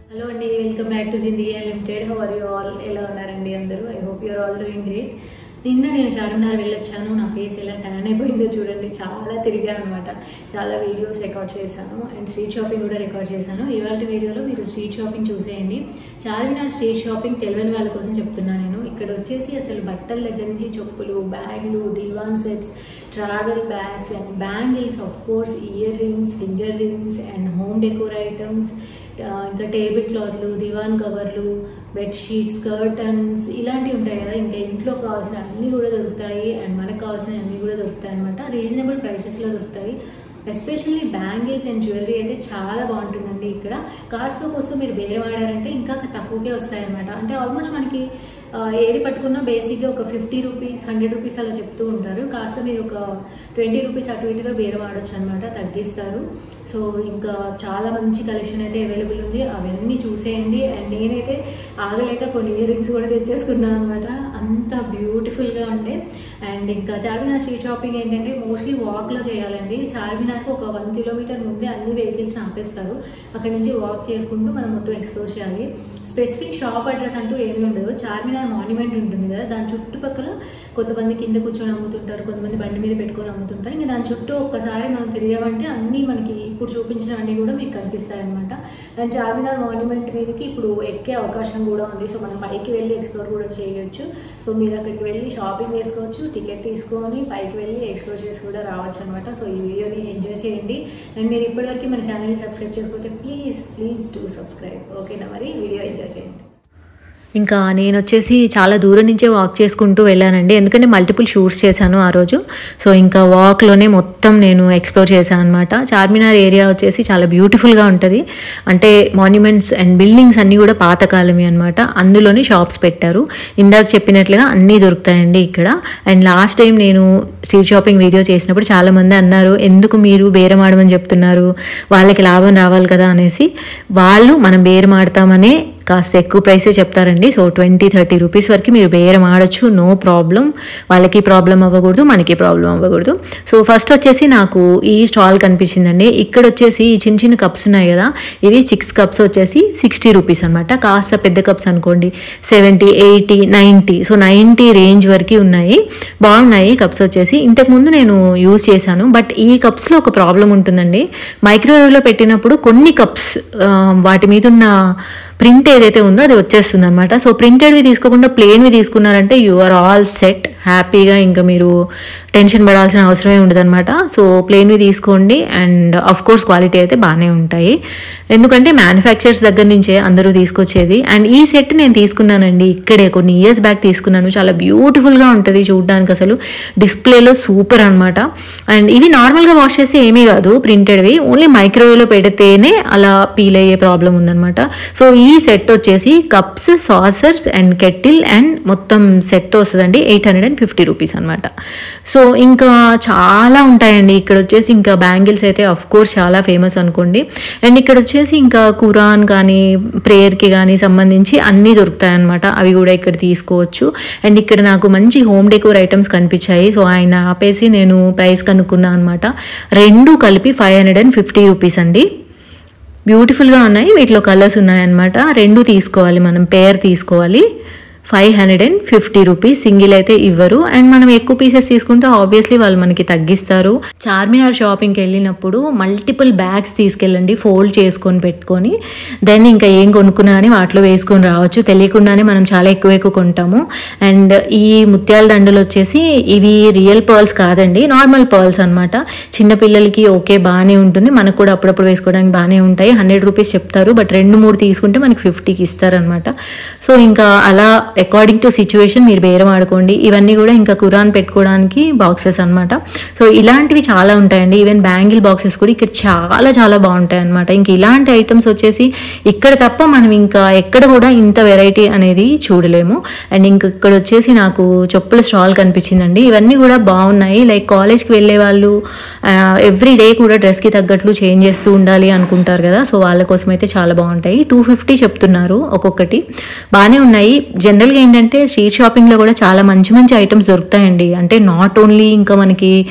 hello అండి welcome back to Zindagi limited how are you all ఎలా ఉన్నారండి అందరూ I hope you are all doing great నిన్న నేను చార్మినార్ వెళ్ళొచ్చాను నా ఫేస్ ఎలా ట్యాన్ అయిపోయిందో చూడండి చాలా తిరిగాను అనమాట చాలా వీడియోస్ రికార్డ్ చేశాను అండ్ స్ట్రీట్ షాపింగ్ కూడా రికార్డ్ చేశాను ఇవాళ వీడియోలో మీరు స్ట్రీట్ షాపింగ్ చూసేయండి చార్మినార్ స్ట్రీట్ షాపింగ్ తెలియని వాళ్ళ కోసం చెప్తున్నాను నేను ఇక్కడ వచ్చేసి అసలు బట్టల దగ్గర నుంచి చెప్పులు బ్యాగులు దీవాన్ sets travel bags and bangles of course earrings finger rings and home decor items ఇంకా టేబుల్ క్లాత్లు దివాన్ కవర్లు బెడ్షీట్స్ కర్టన్స్ ఇలాంటివి ఉంటాయి కదా ఇంకా ఇంట్లో కావాల్సిన అన్నీ కూడా దొరుకుతాయి అండ్ మనకు కావాల్సిన అన్నీ కూడా దొరుకుతాయి అనమాట రీజనబుల్ ప్రైసెస్లో దొరుకుతాయి ఎస్పెషల్లీ బ్యాంగిల్స్ అండ్ జ్యువెలరీ అయితే చాలా బాగుంటుందండి ఇక్కడ కాస్త కోసం మీరు బేరం ఆడారంటే ఇంకా తక్కువకే వస్తాయన్నమాట అంటే ఆల్మోస్ట్ మనకి ఆ, ఏది పట్టుకున్నా బేసిక్గా ఒక ఫిఫ్టీ రూపీస్ హండ్రెడ్ రూపీస్ అలా చెప్తూ ఉంటారు కాస్త మీరు ఒక ట్వంటీ రూపీస్ అటు ఇటుగా బేరం ఆడొచ్చు అనమాట తగ్గిస్తారు సో ఇంకా చాలా మంచి కలెక్షన్ అయితే అవైలబుల్ ఉంది అవన్నీ చూసేయండి అండ్ నేనైతే ఆగలేక కొన్ని ఇయర్ రింగ్స్ కూడా తెచ్చేసుకున్నాను అనమాట అంత బ్యూటిఫుల్గా ఉండే అండ్ ఇంకా చార్మినార్ స్ట్రీట్ షాపింగ్ ఏంటంటే మోస్ట్లీ వాక్లో చేయాలండి చార్మినార్కి ఒక వన్ కిలోమీటర్ ముందే అన్ని వెహికల్స్ ఆపేస్తారు అక్కడ నుంచి వాక్ చేసుకుంటూ మనం మొత్తం ఎక్స్ప్లోర్ చేయాలి స్పెసిఫిక్ షాప్ అడ్రస్ అంటూ ఏమీ ఉండదు చార్మినార్ మాన్యుమెంట్ ఉంటుంది కదా దాని చుట్టుపక్కల కొంతమంది కింద కూర్చొని అమ్ముతుంటారు కొంతమంది బండి మీద పెట్టుకొని అమ్ముతుంటారు ఇంకా దాని చుట్టూ ఒక్కసారి మనం తిరిగామంటే అన్నీ మనకి ఇప్పుడు చూపించిన అన్నీ కూడా మీకు కనిపిస్తాయి అనమాట అండ్ చార్మినార్ మాన్యుమెంట్ మీదకి ఇప్పుడు ఎక్కే అవకాశం కూడా ఉంది సో మనం పైకి వెళ్ళి ఎక్స్ప్లోర్ కూడా చేయొచ్చు సో మీరు అక్కడికి వెళ్ళి షాపింగ్ చేసుకోవచ్చు టికెట్ తీసుకొని పైకి వెళ్ళి ఎక్స్ప్లోర్ చేసి కూడా రావచ్చు అనమాట సో ఈ వీడియోని ఎంజాయ్ చేయండి అండ్ మీరు ఇప్పటివరకు మన ఛానల్ని సబ్స్క్రైబ్ చేసుకోతే ప్లీజ్ ప్లీజ్ టు సబ్స్క్రైబ్ ఓకేనా మరి వీడియో ఎంజాయ్ చేయండి ఇంకా నేను వచ్చేసి చాలా దూరం నుంచే వాక్ చేసుకుంటూ వెళ్ళానండి ఎందుకంటే మల్టిపుల్ షూట్స్ చేశాను ఆ రోజు సో ఇంకా వాక్లోనే మొత్తం నేను ఎక్స్ప్లోర్ చేశాను అనమాట చార్మినార్ ఏరియా వచ్చేసి చాలా బ్యూటిఫుల్గా ఉంటుంది అంటే మాన్యుమెంట్స్ అండ్ బిల్డింగ్స్ అన్నీ కూడా పాతకాలమే అనమాట అందులోనే షాప్స్ పెట్టారు ఇందాక చెప్పినట్లుగా అన్నీ దొరుకుతాయండి ఇక్కడ అండ్ లాస్ట్ టైం నేను స్ట్రీట్ షాపింగ్ వీడియో చేసినప్పుడు చాలామంది అన్నారు ఎందుకు మీరు బేరం ఆడమని చెప్తున్నారు వాళ్ళకి లాభం రావాలి కదా అనేసి వాళ్ళు మనం బేరం ఆడతామనే కాస్త ఎక్కువ ప్రైసే చెప్తారండి సో ట్వంటీ థర్టీ రూపీస్ వరకు మీరు బేరం ఆడొచ్చు నో ప్రాబ్లం వాళ్ళకి ప్రాబ్లం అవ్వకూడదు మనకి ప్రాబ్లం అవ్వకూడదు సో ఫస్ట్ వచ్చేసి నాకు ఈ స్టాల్ కనిపించిందండి ఇక్కడ వచ్చేసి ఈ చిన్న చిన్న కప్స్ ఉన్నాయి కదా ఇవి సిక్స్ కప్స్ వచ్చేసి సిక్స్టీ రూపీస్ అనమాట కాస్త పెద్ద కప్స్ అనుకోండి seventy eighty ninety so ninety range వరకు ఉన్నాయి బాగున్నాయి కప్స్ వచ్చేసి ఇంతకుముందు నేను యూస్ చేశాను బట్ ఈ కప్స్లో ఒక ప్రాబ్లం ఉంటుందండి మైక్రోవేవ్లో పెట్టినప్పుడు కొన్ని కప్స్ వాటి మీద ఉన్న ప్రింట్ ఏదైతే ఉందో అది వచ్చేస్తుంది అనమాట సో ప్రింటెడ్వి తీసుకోకుండా ప్లేన్వి తీసుకున్నారంటే యు ఆర్ ఆల్ సెట్ హ్యాపీగా ఇంకా మీరు టెన్షన్ పడాల్సిన అవసరమే ఉండదు అనమాట సో ప్లేన్వి తీసుకోండి అండ్ అఫ్ కోర్స్ క్వాలిటీ అయితే బాగానే ఉంటాయి ఎందుకంటే మ్యానుఫ్యాక్చర్స్ దగ్గర నుంచే అందరూ తీసుకొచ్చేది అండ్ ఈ సెట్ నేను తీసుకున్నానండి ఇక్కడే కొన్ని ఇయర్స్ బ్యాక్ తీసుకున్నాను చాలా బ్యూటిఫుల్గా ఉంటుంది చూడడానికి అసలు డిస్ప్లేలో సూపర్ అనమాట అండ్ ఇవి నార్మల్గా వాష్ చేస్తే ఏమీ కాదు ప్రింటెడ్వి ఓన్లీ మైక్రోవేవ్లో పెడితేనే అలా పీల్ అయ్యే ప్రాబ్లం ఉందన్నమాట సో ఈ సెట్ వచ్చేసి cups saucers and kettle and మొత్తం సెట్ వస్తుందండి eight hundred and fifty rupees అనమాట సో ఇంకా చాలా ఉంటాయండి ఇక్కడ వచ్చేసి ఇంకా బ్యాంగిల్స్ అయితే అఫ్ కోర్స్ చాలా ఫేమస్ అనుకోండి అండ్ ఇక్కడ వచ్చేసి ఇంకా కురాన్ కానీ ప్రేయర్కి కానీ సంబంధించి అన్నీ దొరుకుతాయి అనమాట అవి కూడా ఇక్కడ తీసుకోవచ్చు అండ్ ఇక్కడ నాకు మంచి హోమ్ డెకోర్ ఐటమ్స్ కనిపించాయి సో ఆయన ఆపేసి నేను ప్రైస్ కనుక్కున్నాను అనమాట రెండు కలిపి five hundred and fifty rupees అండి బ్యూటిఫుల్గా ఉన్నాయి వీటిలో కలర్స్ ఉన్నాయన్నమాట రెండు తీసుకోవాలి మనం పేర్ తీసుకోవాలి five hundred and fifty rupees single అయితే ఇవ్వరు అండ్ మనం ఎక్కువ పీసెస్ తీసుకుంటే ఆబ్వియస్లీ వాళ్ళు మనకి తగ్గిస్తారు చార్మినార్ షాపింగ్కి వెళ్ళినప్పుడు మల్టిపుల్ బ్యాగ్స్ తీసుకెళ్ళండి ఫోల్డ్ చేసుకొని పెట్టుకొని దెన్ ఇంకా ఏం కొనుక్కున్నా కానీ వాటిలో వేసుకొని రావచ్చు తెలియకుండానే మనం చాలా ఎక్కువ ఎక్కువ కొంటాము అండ్ ఈ ముత్యాల దండలు వచ్చేసి ఇవి రియల్ పర్ల్స్ కాదండి నార్మల్ పర్ల్స్ అనమాట చిన్నపిల్లలకి ఓకే బాగానే ఉంటుంది మనకు కూడా అప్పుడప్పుడు వేసుకోవడానికి బాగానే ఉంటాయి హండ్రెడ్ రూపీస్ చెప్తారు బట్ రెండు మూడు తీసుకుంటే మనకి ఫిఫ్టీకి ఇస్తారనమాట సో ఇంకా అలా అకార్డింగ్ టు సిచ్యువేషన్ మీరు బేరం ఆడుకోండి ఇవన్నీ కూడా ఇంకా కురాన్ పెట్టుకోవడానికి బాక్సెస్ అనమాట సో ఇలాంటివి చాలా ఉంటాయండి ఈవెన్ బ్యాంగిల్ బాక్సెస్ కూడా ఇక్కడ చాలా చాలా బాగుంటాయి అనమాట ఇంక ఇలాంటి ఐటమ్స్ వచ్చేసి ఇక్కడ తప్ప మనం ఇంకా ఎక్కడ కూడా ఇంత వెరైటీ అనేది చూడలేము అండ్ ఇంక ఇక్కడ వచ్చేసి నాకు చెప్పుల స్టాల్ కనిపించిందండి ఇవన్నీ కూడా బాగున్నాయి లైక్ కాలేజ్కి వెళ్ళే వాళ్ళు ఎవ్రీ డే కూడా డ్రెస్కి తగ్గట్లు చేంజ్ చేస్తూ ఉండాలి అనుకుంటారు కదా సో వాళ్ళ కోసం అయితే చాలా బాగుంటాయి టూ ఫిఫ్టీ చెప్తున్నారు ఒక్కొక్కటి బాగానే ఉన్నాయి జనరల్గా ఏంటంటే స్ట్రీట్ షాపింగ్లో కూడా చాలా మంచి మంచి ఐటమ్స్ దొరుకుతాయండి అంటే నాట్ ఓన్లీ ఇంకా మనకి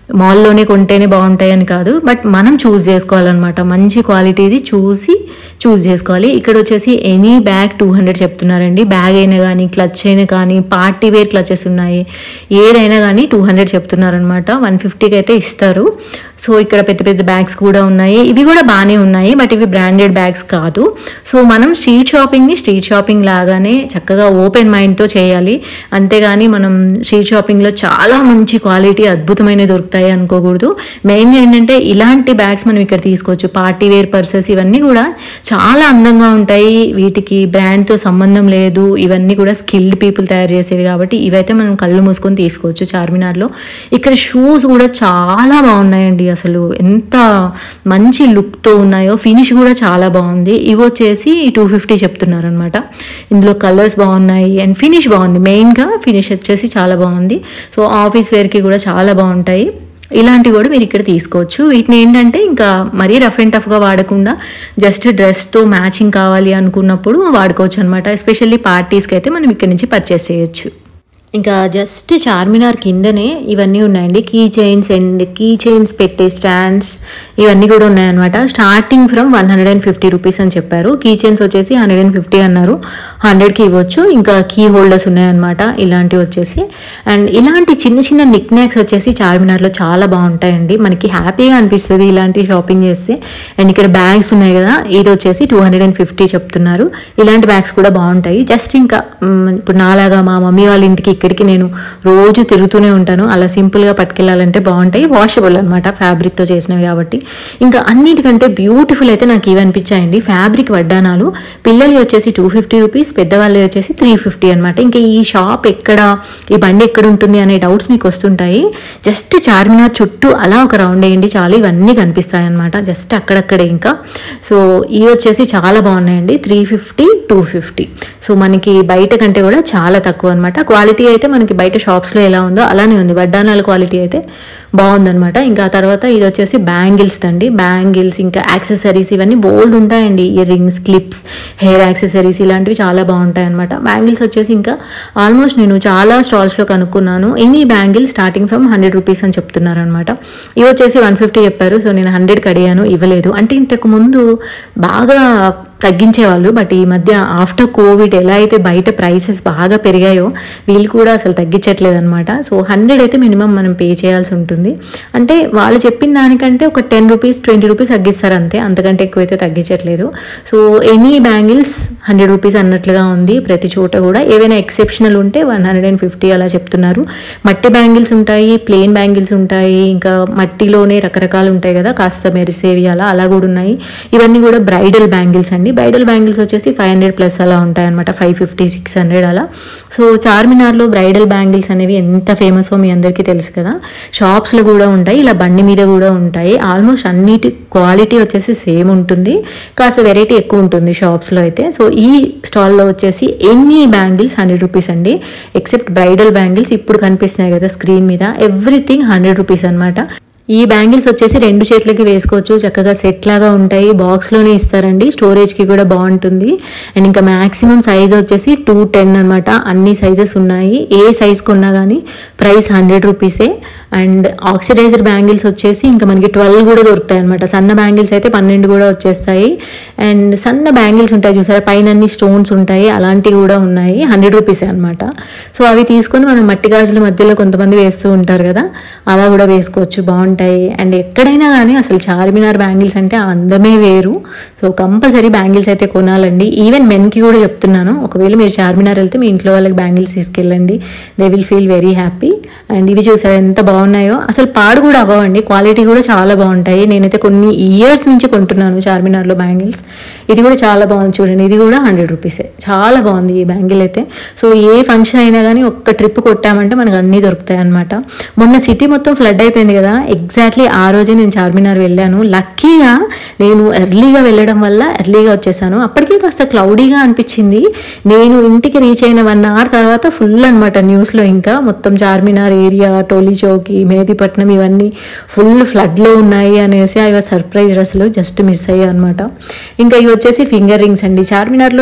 మాల్లోనే కొంటేనే బాగుంటాయి అని కాదు బట్ మనం చూస్ చేసుకోవాలన్నమాట మంచి క్వాలిటీది చూసి చూస్ చేసుకోవాలి ఇక్కడ వచ్చేసి ఎనీ బ్యాగ్ టూ హండ్రెడ్ చెప్తున్నారండి బ్యాగ్ అయినా కానీ క్లచ్ అయినా కానీ పార్టీ వేర్ క్లచెస్ ఉన్నాయి ఏదైనా కానీ టూ హండ్రెడ్ చెప్తున్నారనమాట వన్ ఫిఫ్టీకి అయితే ఇస్తారు సో ఇక్కడ పెద్ద పెద్ద బ్యాగ్స్ కూడా ఉన్నాయి ఇవి కూడా బాగానే ఉన్నాయి బట్ ఇవి బ్రాండెడ్ బ్యాగ్స్ కాదు సో మనం స్ట్రీట్ షాపింగ్ని స్ట్రీట్ షాపింగ్ లాగానే చక్కగా ఓపెన్ మైండ్తో చేయాలి అంతేగాని మనం స్ట్రీట్ షాపింగ్లో చాలా మంచి క్వాలిటీ అద్భుతమైన దొరుకుతాయి అనుకోకూడదు మెయిన్గా ఏంటంటే ఇలాంటి బ్యాగ్స్ మనం ఇక్కడ తీసుకోవచ్చు పార్టీ వేర్ పర్సెస్ ఇవన్నీ కూడా చాలా అందంగా ఉంటాయి వీటికి బ్రాండ్తో సంబంధం లేదు ఇవన్నీ కూడా స్కిల్డ్ పీపుల్ తయారు చేసేవి కాబట్టి ఇవైతే మనం కళ్ళు మూసుకొని తీసుకోవచ్చు చార్మినార్లో ఇక్కడ షూస్ కూడా చాలా బాగున్నాయండి అసలు ఎంత మంచి లుక్తో ఉన్నాయో ఫినిష్ కూడా చాలా బాగుంది ఇవి వచ్చేసి టూ ఫిఫ్టీ చెప్తున్నారు అనమాట ఇందులో కలర్స్ బాగున్నాయి అండ్ ఫినిష్ బాగుంది మెయిన్గా ఫినిష్ వచ్చేసి చాలా బాగుంది సో ఆఫీస్ వేర్కి కూడా చాలా బాగుంటాయి ఇలాంటివి కూడా మీరు ఇక్కడ తీసుకోవచ్చు వీటిని ఏంటంటే ఇంకా మరీ రఫ్ అండ్ టఫ్గా వాడకుండా జస్ట్ డ్రెస్తో మ్యాచింగ్ కావాలి అనుకున్నప్పుడు వాడుకోవచ్చు అనమాట ఎస్పెషల్లీ పార్టీస్కి అయితే మనం ఇక్కడ నుంచి పర్చేస్ చేయొచ్చు ఇంకా జస్ట్ చార్మినార్ కిందనే ఇవన్నీ ఉన్నాయండి key chains and key chains పెట్టే స్టాండ్స్ ఇవన్నీ కూడా ఉన్నాయన్నమాట starting from one hundred and fifty rupees అని చెప్పారు కీ చైన్స్ వచ్చేసి హండ్రెడ్ అండ్ ఫిఫ్టీ అన్నారు హండ్రెడ్కి ఇవ్వచ్చు ఇంకా కీ హోల్డర్స్ ఉన్నాయన్నమాట ఇలాంటివి వచ్చేసి అండ్ ఇలాంటి చిన్న చిన్న నిక్ నాక్స్ వచ్చేసి చార్మినార్లో చాలా బాగుంటాయండి మనకి హ్యాపీగా అనిపిస్తుంది ఇలాంటి షాపింగ్ చేస్తే అండ్ ఇక్కడ బ్యాగ్స్ ఉన్నాయి కదా ఇది వచ్చేసి టూ హండ్రెడ్ అండ్ ఫిఫ్టీ చెప్తున్నారు ఇలాంటి బ్యాగ్స్ కూడా బాగుంటాయి జస్ట్ ఇంకా మ్, ఇప్పుడు నాలాగా మా మమ్మీ వాళ్ళ ఇంటికి ఇక్కడికి నేను రోజు తిరుగుతూనే ఉంటాను అలా సింపుల్గా పట్టుకెళ్ళాలంటే బాగుంటాయి వాషబుల్ అనమాట ఫ్యాబ్రిక్తో చేసినవి కాబట్టి ఇంకా అన్నిటికంటే బ్యూటిఫుల్ అయితే నాకు ఇవి అనిపించాయండి ఫ్యాబ్రిక్ వడ్డానాలు పిల్లలు వచ్చేసి టూ ఫిఫ్టీ రూపీస్ పెద్దవాళ్ళు వచ్చేసి త్రీ ఫిఫ్టీ అనమాట ఇంకా ఈ షాప్ ఎక్కడ ఈ బండి ఎక్కడ ఉంటుంది అనే డౌట్స్ మీకు వస్తుంటాయి జస్ట్ చార్మినార్ చుట్టూ అలా ఒక రౌండ్ వేయండి చాలు ఇవన్నీ కనిపిస్తాయి అనమాట జస్ట్ అక్కడక్కడే ఇంకా సో ఇవి వచ్చేసి చాలా బాగున్నాయండి three fifty two fifty so మనకి బయట కంటే కూడా చాలా తక్కువ అనమాట క్వాలిటీ అయితే మనకి బయట షాప్స్లో ఎలా ఉందో అలానే ఉంది వడ్డానాల క్వాలిటీ అయితే బాగుందన్నమాట ఇంకా ఆ తర్వాత ఇది వచ్చేసి బ్యాంగిల్స్ అండి బ్యాంగిల్స్ ఇంకా యాక్సెసరీస్ ఇవన్నీ బోల్డ్ ఉంటాయండి earrings clips hair accessories ఇలాంటివి చాలా బాగుంటాయి అనమాట బ్యాంగిల్స్ వచ్చేసి ఇంకా ఆల్మోస్ట్ నేను చాలా స్టాల్స్లో కనుక్కున్నాను any bangle starting from hundred rupees అని చెప్తున్నారు అనమాట ఇవి వచ్చేసి వన్ ఫిఫ్టీ చెప్పారు సో నేను హండ్రెడ్కి అడిగాను ఇవ్వలేదు అంటే ఇంతకు ముందు బాగా తగ్గించేవాళ్ళు బట్ ఈ మధ్య ఆఫ్టర్ కోవిడ్ ఎలా అయితే బయట ప్రైసెస్ బాగా పెరిగాయో వీళ్ళు కూడా అసలు తగ్గించట్లేదు అనమాట సో హండ్రెడ్ అయితే మినిమం మనం పే చేయాల్సి ఉంటుంది అంటే వాళ్ళు చెప్పిన దానికంటే ఒక టెన్ రూపీస్ ట్వంటీ రూపీస్ తగ్గిస్తారు అంతే అంతకంటే ఎక్కువైతే తగ్గించట్లేదు so any bangles hundred rupees అన్నట్లుగా ఉంది ప్రతి చోట కూడా ఏవైనా ఎక్సెప్షనల్ ఉంటే వన్ హండ్రెడ్ అండ్ ఫిఫ్టీ అలా చెప్తున్నారు మట్టి బ్యాంగిల్స్ ఉంటాయి ప్లెయిన్ బ్యాంగిల్స్ ఉంటాయి ఇంకా మట్టిలోనే రకరకాలు ఉంటాయి కదా కాస్త మెరిసేవి అలా అలా కూడా ఉన్నాయి ఇవన్నీ కూడా బ్రైడల్ బ్యాంగిల్స్ అండి బ్రైడల్ బ్యాంగిల్స్ వచ్చేసి ఫైవ్ హండ్రెడ్ ప్లస్ అలా ఉంటాయి అనమాట ఫైవ్ ఫిఫ్టీ సిక్స్ హండ్రెడ్ అలా సో చార్మినార్లో బ్రైడల్ బ్యాంగిల్స్ అనేవి ఎంత ఫేమస్ మీ అందరికీ తెలుసు కదా షాప్స్లో కూడా ఉంటాయి ఇలా బండి మీద కూడా ఉంటాయి ఆల్మోస్ట్ అన్నిటి క్వాలిటీ వచ్చేసి సేమ్ ఉంటుంది కాస్త వెరైటీ ఎక్కువ ఉంటుంది షాప్స్లో అయితే సో ఈ స్టాల్లో వచ్చేసి ఎన్ని బ్యాంగిల్స్ హండ్రెడ్ రూపీస్ అండి ఎక్సెప్ట్ బ్రైడల్ బ్యాంగిల్స్ ఇప్పుడు కనిపిస్తున్నాయి కదా స్క్రీన్ మీద ఎవ్రీథింగ్ హండ్రెడ్ రూపీస్ అనమాట ఈ బ్యాంగిల్స్ వచ్చేసి రెండు చేతులకి వేసుకోవచ్చు చక్కగా సెట్ లాగా ఉంటాయి బాక్స్లోనే ఇస్తారండి స్టోరేజ్కి కూడా బాగుంటుంది అండ్ ఇంకా మ్యాక్సిమం సైజ్ వచ్చేసి టూ టెన్ అనమాట అన్ని సైజెస్ ఉన్నాయి ఏ సైజ్ కొన్నా కానీ ప్రైస్ హండ్రెడ్ రూపీసే అండ్ ఆక్సిడైజర్ బ్యాంగిల్స్ వచ్చేసి ఇంకా మనకి ట్వెల్వ్ కూడా దొరుకుతాయి అనమాట సన్న బ్యాంగిల్స్ అయితే పన్నెండు కూడా వచ్చేస్తాయి అండ్ సన్న బ్యాంగిల్స్ ఉంటాయి చూసారా పైన అన్ని స్టోన్స్ ఉంటాయి అలాంటివి కూడా ఉన్నాయి హండ్రెడ్ రూపీసే అనమాట సో అవి తీసుకొని మనం మట్టి గాజుల మధ్యలో కొంతమంది వేస్తూ ఉంటారు కదా అలా కూడా వేసుకోవచ్చు బాగుంటాయి అండ్ ఎక్కడైనా కానీ అసలు చార్మినార్ బ్యాంగిల్స్ అంటే ఆ అందమే వేరు సో కంపల్సరీ బ్యాంగిల్స్ అయితే కొనాలండి ఈవెన్ మెన్కి కూడా చెప్తున్నాను ఒకవేళ మీరు చార్మినార్ వెళ్తే మీ ఇంట్లో వాళ్ళకి బ్యాంగిల్స్ తీసుకెళ్ళండి they will feel very happy and ఇవి చూసారు ఎంత బాగున్నాయో అసలు పాడు కూడా అవ్వండి క్వాలిటీ కూడా చాలా బాగుంటాయి నేనైతే కొన్ని ఇయర్స్ నుంచి కొంటున్నాను చార్మినార్లో బ్యాంగిల్స్ ఇది కూడా చాలా బాగుంది చూడండి ఇది కూడా హండ్రెడ్ రూపీసే చాలా బాగుంది ఈ బ్యాంగిల్ అయితే సో ఏ ఫంక్షన్ అయినా కానీ ఒక్క ట్రిప్ కొట్టామంటే మనకు అన్నీ దొరుకుతాయి అనమాట మొన్న సిటీ మొత్తం ఫ్లడ్ అయిపోయింది కదా ఎగ్జాక్ట్లీ ఆ రోజే నేను చార్మినార్ వెళ్ళాను లక్కీగా నేను ఎర్లీగా వెళ్ళడం వల్ల ఎర్లీగా వచ్చేసాను అప్పటికే కాస్త క్లౌడీగా అనిపించింది నేను ఇంటికి రీచ్ అయిన వన్ అవర్ తర్వాత ఫుల్ అనమాట న్యూస్లో ఇంకా మొత్తం చార్మినార్ ఏరియా టోలీ చౌకి మేదీపట్నం ఇవన్నీ ఫుల్ ఫ్లడ్లో ఉన్నాయి అనేసి అవి సర్ప్రైజ్ అసలు జస్ట్ మిస్ అయ్యా అనమాట ఇంకా ఇవి వచ్చేసి ఫింగర్ రింగ్స్ అండి చార్మినార్లో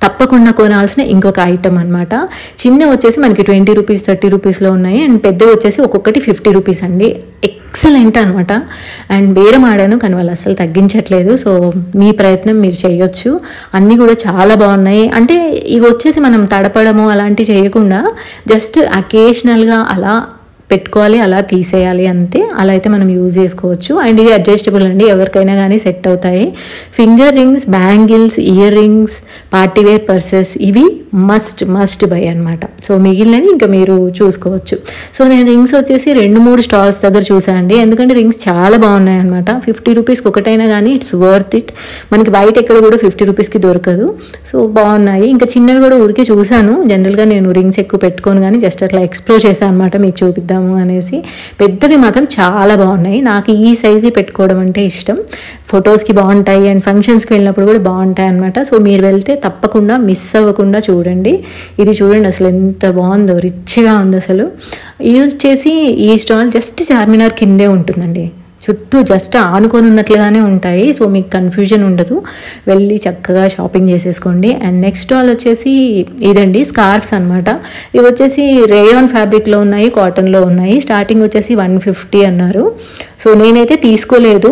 తప్పకుండా కొనాల్సిన ఇంకొక ఐటమ్ అనమాట చిన్న వచ్చేసి మనకి ట్వంటీ రూపీస్ థర్టీ రూపీస్లో ఉన్నాయి అండ్ పెద్దవి వచ్చేసి ఒక్కొక్కటి ఫిఫ్టీ రూపీస్ అండి ఎక్సలెంట్ అనమాట అండ్ బేరం ఆడాను కానీ వాళ్ళు అసలు తగ్గించట్లేదు సో మీ ప్రయత్నం మీరు చేయొచ్చు అన్నీ కూడా చాలా బాగున్నాయి అంటే ఇవి వచ్చేసి మనం తడపడము అలాంటివి చేయకుండా జస్ట్ అకేషనల్గా అలా పెట్టుకోవాలి అలా తీసేయాలి అంతే అలా అయితే మనం యూజ్ చేసుకోవచ్చు అండ్ ఇవి అడ్జస్టబుల్ అండి ఎవరికైనా కానీ సెట్ అవుతాయి finger rings bangles earrings party wear purses ఇవి మస్ట్ మస్ట్ బై అనమాట సో మిగిలినవి ఇంకా మీరు చూసుకోవచ్చు సో నేను రింగ్స్ వచ్చేసి రెండు మూడు స్టాల్స్ దగ్గర చూసాను అండి ఎందుకంటే రింగ్స్ చాలా బాగున్నాయి అనమాట ఫిఫ్టీ రూపీస్కి ఒకటైనా కానీ ఇట్స్ వర్త్ ఇట్ మనకి బయట ఎక్కడ కూడా ఫిఫ్టీ రూపీస్కి దొరకదు సో బాగున్నాయి ఇంకా చిన్నవి కూడా ఊరికే చూశాను జనరల్గా నేను రింగ్స్ ఎక్కువ పెట్టుకోను కానీ జస్ట్ అట్లా ఎక్స్ప్లోర్ చేశాను అనమాట మీకు చూపిద్దాము అనేసి పెద్దవి మాత్రం చాలా బాగున్నాయి నాకు ఈ సైజు పెట్టుకోవడం అంటే ఇష్టం ఫొటోస్కి బాగుంటాయి అండ్ ఫంక్షన్స్కి వెళ్ళినప్పుడు కూడా బాగుంటాయి అనమాట సో మీరు వెళ్తే తప్పకుండా మిస్ అవ్వకుండా చూడండి ఇది చూడండి అసలు ఎంత బాగుందో రిచ్గా ఉంది అసలు ఇది వచ్చేసి ఈ స్టాల్ జస్ట్ చార్మినార్ కిందే ఉంటుందండి చుట్టూ జస్ట్ ఆనుకొని ఉన్నట్లుగానే ఉంటాయి సో మీకు కన్ఫ్యూజన్ ఉండదు వెళ్ళి చక్కగా షాపింగ్ చేసేసుకోండి అండ్ నెక్స్ట్ స్టాల్ వచ్చేసి ఇదండి స్కార్ఫ్స్ అనమాట ఇవి వచ్చేసి రేయాన్ ఫ్యాబ్రిక్లో ఉన్నాయి కాటన్లో ఉన్నాయి స్టార్టింగ్ వచ్చేసి వన్ ఫిఫ్టీ అన్నారు సో నేనైతే తీసుకోలేదు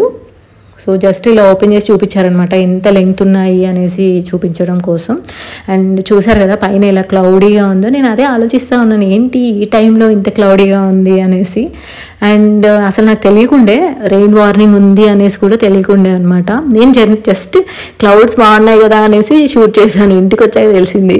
సో జస్ట్ ఇలా ఓపెన్ చేసి చూపించారనమాట ఎంత లెంగ్త్ ఉన్నాయి అనేసి చూపించడం కోసం అండ్ చూసారు కదా పైన ఇలా క్లౌడీగా ఉందో నేను అదే ఆలోచిస్తూ ఉన్నాను ఏంటి ఈ టైంలో ఇంత క్లౌడీగా ఉంది అనేసి అండ్ అసలు నాకు తెలియకుండే రెయిన్ వార్నింగ్ ఉంది అనేసి కూడా తెలియకుండే అనమాట నేను జన్ జస్ట్ క్లౌడ్స్ బాగున్నాయి కదా అనేసి షూట్ చేశాను ఇంటికి వచ్చాక తెలిసింది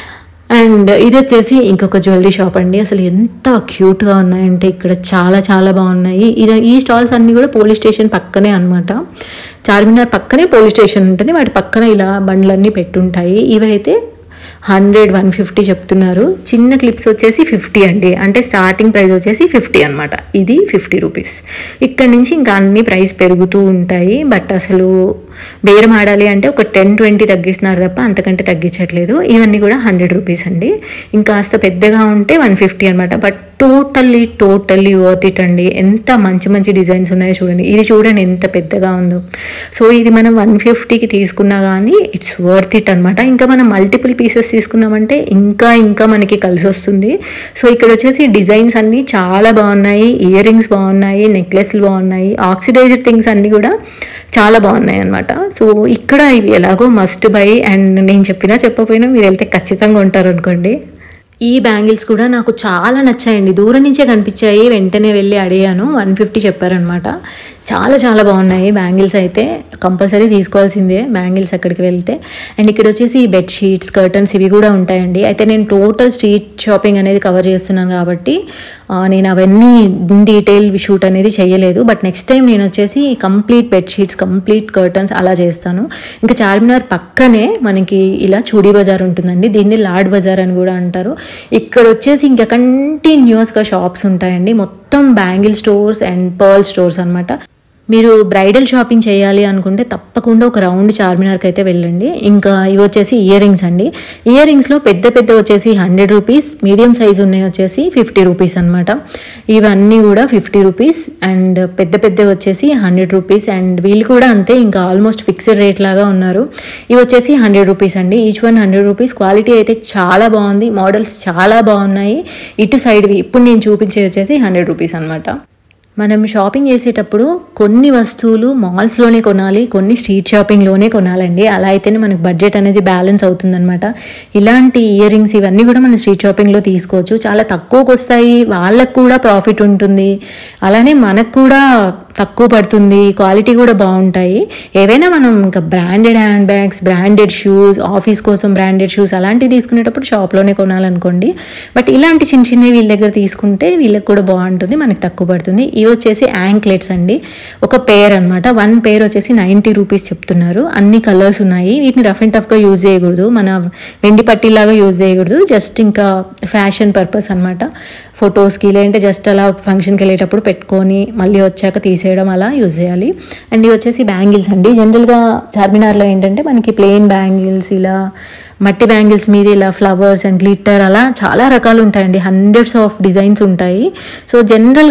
అండ్ ఇది వచ్చేసి ఇంకొక జ్యువెలరీ షాప్ అండి అసలు ఎంత క్యూట్గా ఉన్నాయంటే ఇక్కడ చాలా చాలా బాగున్నాయి ఇది ఈ స్టాల్స్ అన్నీ కూడా పోలీస్ స్టేషన్ పక్కనే అనమాట చార్మినార్ పక్కనే పోలీస్ స్టేషన్ ఉంటుంది వాటి పక్కన ఇలా బండ్లన్నీ పెట్టుంటాయి ఇవైతే హండ్రెడ్ వన్ ఫిఫ్టీ చెప్తున్నారు చిన్న క్లిప్స్ వచ్చేసి ఫిఫ్టీ అండి అంటే స్టార్టింగ్ ప్రైస్ వచ్చేసి ఫిఫ్టీ అనమాట ఇది ఫిఫ్టీ రూపీస్ ఇక్కడ నుంచి ఇంకా అన్ని ప్రైస్ పెరుగుతూ ఉంటాయి బట్ అసలు బేరం ఆడాలి అంటే ఒక టెన్ ట్వంటీ తగ్గిస్తున్నారు తప్ప అంతకంటే తగ్గించట్లేదు ఇవన్నీ కూడా హండ్రెడ్ రూపీస్ అండి ఇంకాస్త పెద్దగా ఉంటే వన్ ఫిఫ్టీ అనమాట but totally totally worth it అండి ఎంత మంచి మంచి డిజైన్స్ ఉన్నాయో చూడండి ఇది చూడండి ఎంత పెద్దగా ఉందో సో ఇది మనం వన్ ఫిఫ్టీకి తీసుకున్నా కానీ ఇట్స్ వర్త్ ఇట్ అనమాట ఇంకా మనం మల్టిపుల్ పీసెస్ తీసుకున్నామంటే ఇంకా ఇంకా మనకి కలిసి వస్తుంది సో ఇక్కడ వచ్చేసి డిజైన్స్ అన్నీ చాలా బాగున్నాయి ఇయర్ రింగ్స్ బాగున్నాయి నెక్లెస్లు బాగున్నాయి ఆక్సిడైజ్డ్ థింగ్స్ అన్నీ కూడా చాలా బాగున్నాయి అనమాట సో ఇక్కడ ఇవి ఎలాగో మస్ట్ బై అండ్ నేను చెప్పినా చెప్పకపోయినా మీరు వెళ్తే ఖచ్చితంగా ఉంటారు అనుకోండి ఈ బ్యాంగిల్స్ కూడా నాకు చాలా నచ్చాయండి దూరం నుంచే కనిపించాయి వెంటనే వెళ్ళి అడిగాను వన్ ఫిఫ్టీ చెప్పారనమాట చాలా చాలా బాగున్నాయి బ్యాంగిల్స్ అయితే కంపల్సరీ తీసుకోవాల్సిందే బ్యాంగిల్స్ అక్కడికి వెళ్తే అండ్ ఇక్కడ వచ్చేసి బెడ్షీట్స్ కర్టన్స్ ఇవి కూడా ఉంటాయండి అయితే నేను టోటల్ స్ట్రీట్ షాపింగ్ అనేది కవర్ చేస్తున్నాను కాబట్టి ఆ, నేను అవన్నీ ఇన్ డీటెయిల్ షూట్ అనేది చేయలేదు బట్ నెక్స్ట్ టైం నేను వచ్చేసి కంప్లీట్ బెడ్షీట్స్ కంప్లీట్ కర్టన్స్ అలా చేస్తాను ఇంకా చార్మినార్ పక్కనే మనకి ఇలా చూడీ బజార్ ఉంటుందండి దీన్ని లాడ్ బజార్ అని కూడా అంటారు ఇక్కడ వచ్చేసి ఇంకా కంటిన్యూస్గా షాప్స్ ఉంటాయండి మొత్తం bangle stores and pearl stores అన్నమాట మీరు బ్రైడల్ షాపింగ్ చేయాలి అనుకుంటే తప్పకుండా ఒక రౌండ్ చార్మినార్కి అయితే వెళ్ళండి ఇంకా ఇవి వచ్చేసి ఇయర్ రింగ్స్ అండి ఇయర్ రింగ్స్లో పెద్ద పెద్ద వచ్చేసి హండ్రెడ్ రూపీస్ మీడియం సైజ్ ఉన్నాయి వచ్చేసి ఫిఫ్టీ రూపీస్ అనమాట ఇవన్నీ కూడా ఫిఫ్టీ రూపీస్ అండ్ పెద్ద పెద్ద వచ్చేసి హండ్రెడ్ రూపీస్ అండ్ వీళ్ళు కూడా అంతే ఇంకా ఆల్మోస్ట్ ఫిక్స్డ్ రేట్ లాగా ఉన్నారు ఇవి వచ్చేసి హండ్రెడ్ రూపీస్ అండి each one hundred rupees quality అయితే చాలా బాగుంది మోడల్స్ చాలా బాగున్నాయి ఇటు సైడ్వి ఇప్పుడు నేను చూపించేది వచ్చేసి హండ్రెడ్ రూపీస్ అనమాట మనం షాపింగ్ చేసేటప్పుడు కొన్ని వస్తువులు మాల్స్లోనే కొనాలి కొన్ని స్ట్రీట్ షాపింగ్లోనే కొనాలండి అలా అయితేనే మనకి బడ్జెట్ అనేది బ్యాలెన్స్ అవుతుందన్నమాట ఇలాంటి ఇయర్ రింగ్స్ ఇవన్నీ కూడా మనం స్ట్రీట్ షాపింగ్లో తీసుకోవచ్చు చాలా తక్కువకి వస్తాయి వాళ్ళకు కూడా ప్రాఫిట్ ఉంటుంది అలానే మనకు కూడా తక్కువ పడుతుంది క్వాలిటీ కూడా బాగుంటాయి ఏవైనా మనం ఇంకా branded hand bags branded shoes office కోసం బ్రాండెడ్ షూస్ అలాంటివి తీసుకునేటప్పుడు షాప్లోనే కొనాలనుకోండి బట్ ఇలాంటి చిన్న చిన్నవి వీళ్ళ దగ్గర తీసుకుంటే వీళ్ళకి కూడా బాగుంటుంది మనకి తక్కువ పడుతుంది ఇవి వచ్చేసి యాంక్లెట్స్ అండి ఒక పేర్ అనమాట వన్ పేర్ వచ్చేసి నైంటీ రూపీస్ చెప్తున్నారు అన్ని కలర్స్ ఉన్నాయి వీటిని రఫ్ అండ్ టఫ్గా యూజ్ చేయకూడదు మన వెండి పట్టీలాగా యూజ్ చేయకూడదు జస్ట్ ఇంకా ఫ్యాషన్ పర్పస్ అనమాట ఫొటోస్కి లేదంటే జస్ట్ అలా ఫంక్షన్కి వెళ్ళేటప్పుడు పెట్టుకొని మళ్ళీ వచ్చాక తీసేయడం అలా యూజ్ చేయాలి అండ్ ఇవి వచ్చేసి బ్యాంగిల్స్ అండి జనరల్గా చార్మినార్లో ఏంటంటే మనకి ప్లెయిన్ బ్యాంగిల్స్ ఇలా మట్టి బ్యాంగిల్స్ మీద ఇలా ఫ్లవర్స్ అండ్ గ్లిట్టర్ అలా చాలా రకాలు ఉంటాయండి హండ్రెడ్స్ ఆఫ్ డిజైన్స్ ఉంటాయి సో జనరల్గా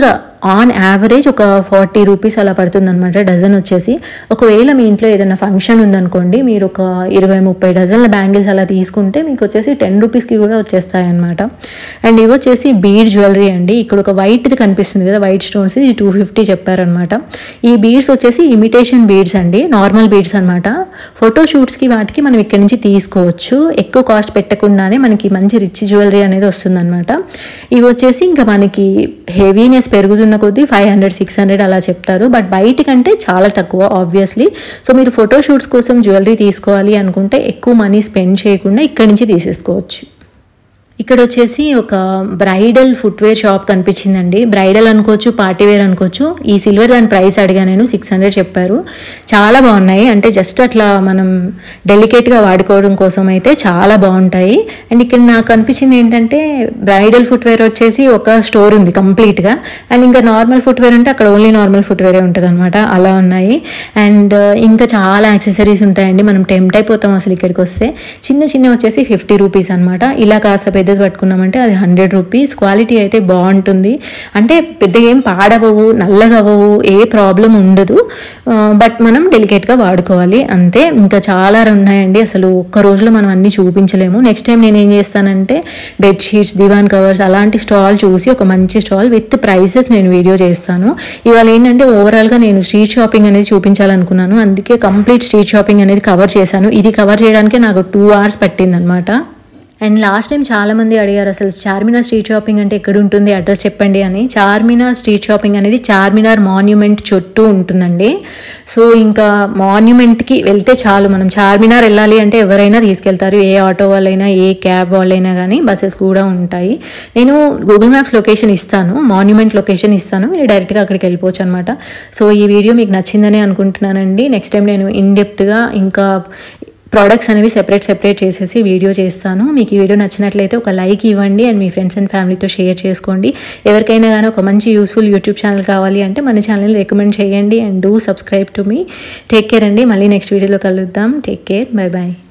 ఆన్ యావరేజ్ ఒక ఫార్టీ రూపీస్ అలా పడుతుంది అనమాట డజన్ వచ్చేసి ఒకవేళ మీ ఇంట్లో ఏదైనా ఫంక్షన్ ఉందనుకోండి మీరు ఒక ఇరవై ముప్పై డజన్ల బ్యాంగిల్స్ అలా తీసుకుంటే మీకు వచ్చేసి టెన్ రూపీస్కి కూడా వచ్చేస్తాయి అనమాట అండ్ ఇవి వచ్చేసి బీడ్ జ్యువెలరీ అండి ఇక్కడ ఒక వైట్ది కనిపిస్తుంది కదా వైట్ స్టోన్స్ ఇది టూ ఫిఫ్టీ చెప్పారనమాట ఈ బీడ్స్ వచ్చేసి ఇమిటేషన్ బీడ్స్ అండి నార్మల్ బీడ్స్ అనమాట ఫోటో షూట్స్కి వాటికి మనం ఇక్కడ నుంచి తీసుకోవచ్చు ఎక్కువ కాస్ట్ పెట్టకుండానే మనకి మంచి రిచ్ జ్యువెలరీ అనేది వస్తుందన్నమాట ఇవి వచ్చేసి ఇంకా మనకి హెవీనెస్ పెరుగుతున్న కొద్దీ ఫైవ్ హండ్రెడ్ సిక్స్ హండ్రెడ్ అలా చెప్తారు బట్ బయటికంటే చాలా తక్కువ ఆబ్వియస్లీ సో మీరు ఫోటో షూట్స్ కోసం జ్యువెలరీ తీసుకోవాలి అనుకుంటే ఎక్కువ మనీ స్పెండ్ చేయకుండా ఇక్కడి నుంచి తీసేసుకోవచ్చు ఇక్కడ వచ్చేసి ఒక బ్రైడల్ ఫుట్వేర్ షాప్ కనిపించిందండి బ్రైడల్ అనుకోవచ్చు పార్టీ వేర్ అనుకోవచ్చు ఈ సిల్వర్ దాని ప్రైస్ అడిగా నేను సిక్స్ హండ్రెడ్ చెప్పారు చాలా బాగున్నాయి అంటే జస్ట్ అట్లా మనం డెలికేట్గా వాడుకోవడం కోసం అయితే చాలా బాగుంటాయి అండ్ ఇక్కడ నాకు అనిపించింది ఏంటంటే బ్రైడల్ ఫుట్వేర్ వచ్చేసి ఒక స్టోర్ ఉంది కంప్లీట్గా అండ్ ఇంకా నార్మల్ ఫుట్వేర్ ఉంటే అక్కడ ఓన్లీ నార్మల్ ఫుట్వేరే ఉంటుంది అనమాట అలా ఉన్నాయి అండ్ ఇంకా చాలా యాక్సెసరీస్ ఉంటాయండి మనం టెంప్ట్ అయిపోతాం అసలు ఇక్కడికి వస్తే చిన్న చిన్న వచ్చేసి ఫిఫ్టీ రూపీస్ అనమాట ఇలా కాస్త పెద్దది పట్టుకున్నామంటే అది హండ్రెడ్ రూపీస్ క్వాలిటీ అయితే బాగుంటుంది అంటే పెద్దగా ఏం పాడవవు నల్లగా అవ్వవు ఏ ప్రాబ్లం ఉండదు బట్ మనం డెలికేట్గా వాడుకోవాలి అంతే ఇంకా చాలా ఉన్నాయండి అసలు ఒక్క రోజులో మనం అన్ని చూపించలేము నెక్స్ట్ టైం నేను ఏం చేస్తానంటే బెడ్షీట్స్ దివాన్ కవర్స్ అలాంటి స్టాల్ చూసి ఒక మంచి స్టాల్ విత్ ప్రైసెస్ నేను వీడియో చేస్తాను ఇవాళ ఏంటంటే ఓవరాల్గా నేను స్ట్రీట్ షాపింగ్ అనేది చూపించాలనుకున్నాను అందుకే కంప్లీట్ స్ట్రీట్ షాపింగ్ అనేది కవర్ చేశాను ఇది కవర్ చేయడానికి నాకు టూ అవర్స్ పట్టింది అనమాట అండ్ లాస్ట్ టైం చాలామంది అడిగారు అసలు చార్మినార్ స్ట్రీట్ షాపింగ్ అంటే ఎక్కడ ఉంటుంది అడ్రస్ చెప్పండి అని చార్మినార్ స్ట్రీట్ షాపింగ్ అనేది చార్మినార్ మాన్యుమెంట్ చుట్టూ ఉంటుందండి సో ఇంకా మాన్యుమెంట్కి వెళ్తే చాలు మనం చార్మినార్ వెళ్ళాలి అంటే ఎవరైనా తీసుకెళ్తారు ఏ ఆటో వాళ్ళైనా ఏ క్యాబ్ వాళ్ళైనా కానీ బస్సెస్ కూడా ఉంటాయి నేను గూగుల్ మ్యాప్స్ లొకేషన్ ఇస్తాను మాన్యుమెంట్ లొకేషన్ ఇస్తాను మీరు డైరెక్ట్గా అక్కడికి వెళ్ళిపోవచ్చు అనమాట సో ఈ వీడియో మీకు నచ్చిందని అనుకుంటున్నానండి నెక్స్ట్ టైం నేను ఇన్ డెప్త్గా ఇంకా ప్రోడక్ట్స్ అనేవి సెపరేట్ సెపరేట్ చేసేసి వీడియో చేస్తాను మీకు ఈ వీడియో నచ్చినట్లయితే ఒక లైక్ ఇవ్వండి అండ్ మీ ఫ్రెండ్స్ అండ్ ఫ్యామిలీతో షేర్ చేసుకోండి ఎవరికైనా కానీ ఒక మంచి యూస్ఫుల్ యూట్యూబ్ ఛానల్ కావాలి అంటే మన ఛానల్ని రికమెండ్ చేయండి and do subscribe to me take care అండి మళ్ళీ నెక్స్ట్ వీడియోలో కలుద్దాం టేక్ కేర్ బై బాయ్